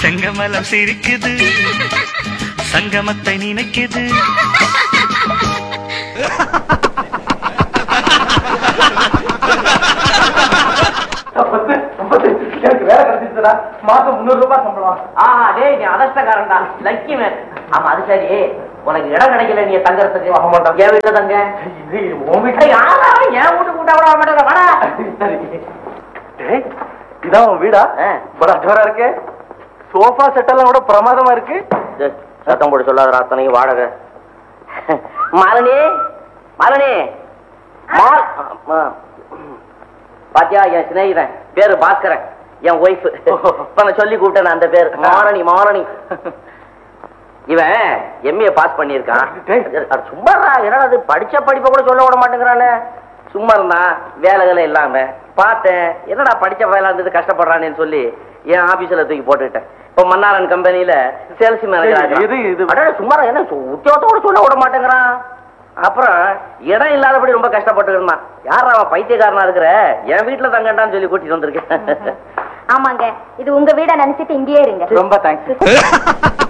செங்கமலம் சிரிக்குது சங்கமத்தை நினைக்குது முப்பத்து முப்பத்து எனக்கு வேலை கிடைச்சிருச்சுடா மாசம் முந்நூறு ரூபாய் சம்பளம் ஆஹா டேய் நீ அதர்ஷ்டக்காரன்டா லக்கி மேன் ஆமா அது சரி உனக்கு இடம் கிடைக்கல நீ தங்கறதுக்கு ஆமாண்டா. என் வீட்டுல தங்க இது உன் வீட்டு ஏய், யாரா என் வீட்டு கூட்ட விட மாட்டேங்கிற வாடா சரி டேய் இதான் உன் வீடா ஆ. பட ஜோரா இருக்கு சோஃபா செட் எல்லாம் கூட பிரமாதமா இருக்கு டேய், சத்தம் போட்டு சொல்லாத அத்தனைக்கு வாடகை மாலினி மாலினி மால் ஆ, பாத்தியா என் சிநேகிதன் பேரு பாஸ்கரன் என் ஒய்ஃப் இப்ப நான் சொல்லி கூப்பிட்டேன் அந்த பேர் மாரணி மாரணி இவன் எம்ஏ பாஸ் பண்ணியிருக்கான் டேய். அட சும்மா என்னடா அது படிச்ச படிப்பை கூட சொல்ல விட மாட்டேங்கிறானே சும்மா இருந்தான் வேலைகளை இல்லாம பார்த்தேன் என்னடா படிச்ச வயலா இருந்தது கஷ்டப்படுறானேன்னு சொல்லி என் ஆபீஸ்ல தூக்கி போட்டுக்கிட்டேன் இப்ப மன்னாரன் கம்பெனில சேல்ஸ் டேய், இது- இது- மேனேஜர் சும்மா என்ன சு- உத்தியோகத்தை கூட சொல்ல விட மாட்டேங்கிறான் அப்புறம் இடம் இல்லாதபடி ரொம்ப கஷ்டப்பட்டு இருந்தான் யார் அவன் பைத்தியக்காரனா இருக்கிற என் வீட்டுல தங்கண்டான்னு சொல்லி கூட்டிட்டு வந்திருக்கேன் ஆமாங்க இது உங்க வீட நினைச்சிட்டு இங்கேயே இருங்க ரொம்ப தேங்க்ஸ்